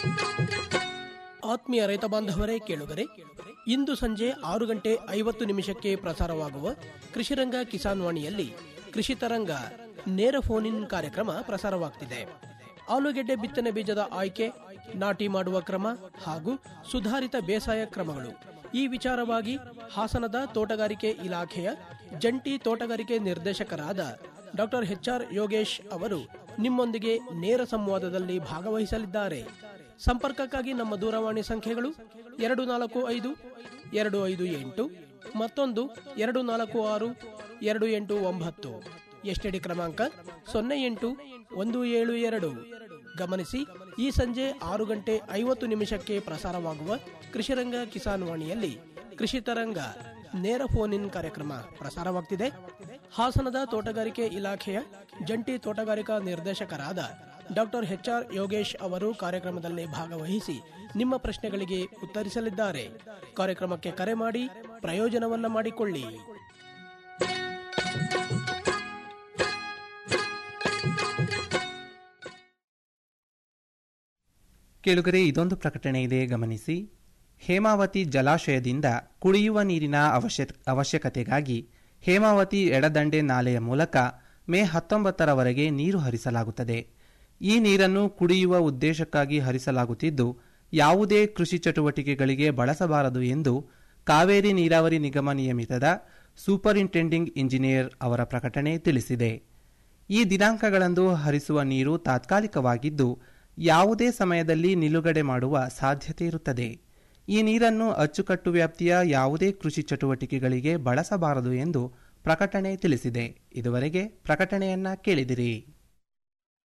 ಆತ್ಮೀಯ ರೈತ ಬಾಂಧವರೇ ಕೇಳುಗರೆ ಇಂದು ಸಂಜೆ ಆರು ಗಂಟೆ ಐವತ್ತು ನಿಮಿಷಕ್ಕೆ ಪ್ರಸಾರವಾಗುವ ಕೃಷಿರಂಗ ಕಿಸಾನ್ ವಾಣಿಯಲ್ಲಿ ಕೃಷಿ ತರಂಗ ನೇರ ಫೋನ್ ಇನ್ ಕಾರ್ಯಕ್ರಮ ಪ್ರಸಾರವಾಗ್ತಿದೆ ಆಲೂಗೆಡ್ಡೆ ಬಿತ್ತನೆ ಬೀಜದ ಆಯ್ಕೆ ನಾಟಿ ಮಾಡುವ ಕ್ರಮ ಹಾಗೂ ಸುಧಾರಿತ ಬೇಸಾಯ ಕ್ರಮಗಳು ಈ ವಿಚಾರವಾಗಿ ಹಾಸನದ ತೋಟಗಾರಿಕೆ ಇಲಾಖೆಯ ಜಂಟಿ ತೋಟಗಾರಿಕೆ ನಿರ್ದೇಶಕರಾದ ಡಾಕ್ಟರ್ ಎಚ್ಆರ್ ಯೋಗೇಶ್ ಅವರು ನಿಮ್ಮೊಂದಿಗೆ ನೇರ ಸಂವಾದದಲ್ಲಿ ಭಾಗವಹಿಸಲಿದ್ದಾರೆ ಸಂಪರ್ಕಕ್ಕಾಗಿ ನಮ್ಮ ದೂರವಾಣಿ ಸಂಖ್ಯೆಗಳು ಎರಡು ನಾಲ್ಕು ಐದು ಎರಡು ಐದು ಎಂಟು ಮತ್ತೊಂದು ಎರಡು ನಾಲ್ಕು ಆರು ಎರಡು ಎಂಟು ಒಂಬತ್ತು ಎಸ್ಟಿಡಿ ಕ್ರಮಾಂಕ ಸೊನ್ನೆ ಎಂಟು ಒಂದು ಏಳು ಎರಡು ಗಮನಿಸಿ ಈ ಸಂಜೆ ಆರು ಗಂಟೆ ಐವತ್ತು ನಿಮಿಷಕ್ಕೆ ಪ್ರಸಾರವಾಗುವ ಕೃಷಿರಂಗ ಕಿಸಾನ್ ವಾಣಿಯಲ್ಲಿ ಕೃಷಿ ತರಂಗ ನೇರ ಫೋನ್ ಇನ್ ಕಾರ್ಯಕ್ರಮ ಪ್ರಸಾರವಾಗ್ತಿದೆ ಹಾಸನದ ತೋಟಗಾರಿಕೆ ಇಲಾಖೆಯ ಜಂಟಿ ತೋಟಗಾರಿಕಾ ನಿರ್ದೇಶಕರಾದ ಡಾಕ್ಟರ್ ಎಚ್ಆರ್ ಯೋಗೇಶ್ ಅವರು ಕಾರ್ಯಕ್ರಮದಲ್ಲಿ ಭಾಗವಹಿಸಿ ನಿಮ್ಮ ಪ್ರಶ್ನೆಗಳಿಗೆ ಉತ್ತರಿಸಲಿದ್ದಾರೆ ಕಾರ್ಯಕ್ರಮಕ್ಕೆ ಕರೆ ಮಾಡಿ ಪ್ರಯೋಜನವನ್ನ ಮಾಡಿಕೊಳ್ಳಿ ಕೇಳುಗರೆ ಇದೊಂದು ಪ್ರಕಟಣೆ ಇದೆ ಗಮನಿಸಿ ಹೇಮಾವತಿ ಜಲಾಶಯದಿಂದ ಕುಡಿಯುವ ನೀರಿನ ಅವಶ್ಯ ಅವಶ್ಯಕತೆಗಾಗಿ ಹೇಮಾವತಿ ಎಡದಂಡೆ ನಾಲೆಯ ಮೂಲಕ ಮೇ ಹತ್ತೊಂಬತ್ತರವರೆಗೆ ನೀರು ಹರಿಸಲಾಗುತ್ತದೆ ಈ ನೀರನ್ನು ಕುಡಿಯುವ ಉದ್ದೇಶಕ್ಕಾಗಿ ಹರಿಸಲಾಗುತ್ತಿದ್ದು ಯಾವುದೇ ಕೃಷಿ ಚಟುವಟಿಕೆಗಳಿಗೆ ಬಳಸಬಾರದು ಎಂದು ಕಾವೇರಿ ನೀರಾವರಿ ನಿಗಮ ನಿಯಮಿತದ ಸೂಪರಿಂಟೆಂಡಿಂಗ್ ಇಂಜಿನಿಯರ್ ಅವರ ಪ್ರಕಟಣೆ ತಿಳಿಸಿದೆ ಈ ದಿನಾಂಕಗಳಂದು ಹರಿಸುವ ನೀರು ತಾತ್ಕಾಲಿಕವಾಗಿದ್ದು ಯಾವುದೇ ಸಮಯದಲ್ಲಿ ನಿಲುಗಡೆ ಮಾಡುವ ಸಾಧ್ಯತೆ ಇರುತ್ತದೆ ಈ ನೀರನ್ನು ಅಚ್ಚುಕಟ್ಟು ವ್ಯಾಪ್ತಿಯ ಯಾವುದೇ ಕೃಷಿ ಚಟುವಟಿಕೆಗಳಿಗೆ ಬಳಸಬಾರದು ಎಂದು ಪ್ರಕಟಣೆ ತಿಳಿಸಿದೆ ಇದುವರೆಗೆ ಪ್ರಕಟಣೆಯನ್ನ ಕೇಳಿದಿರಿ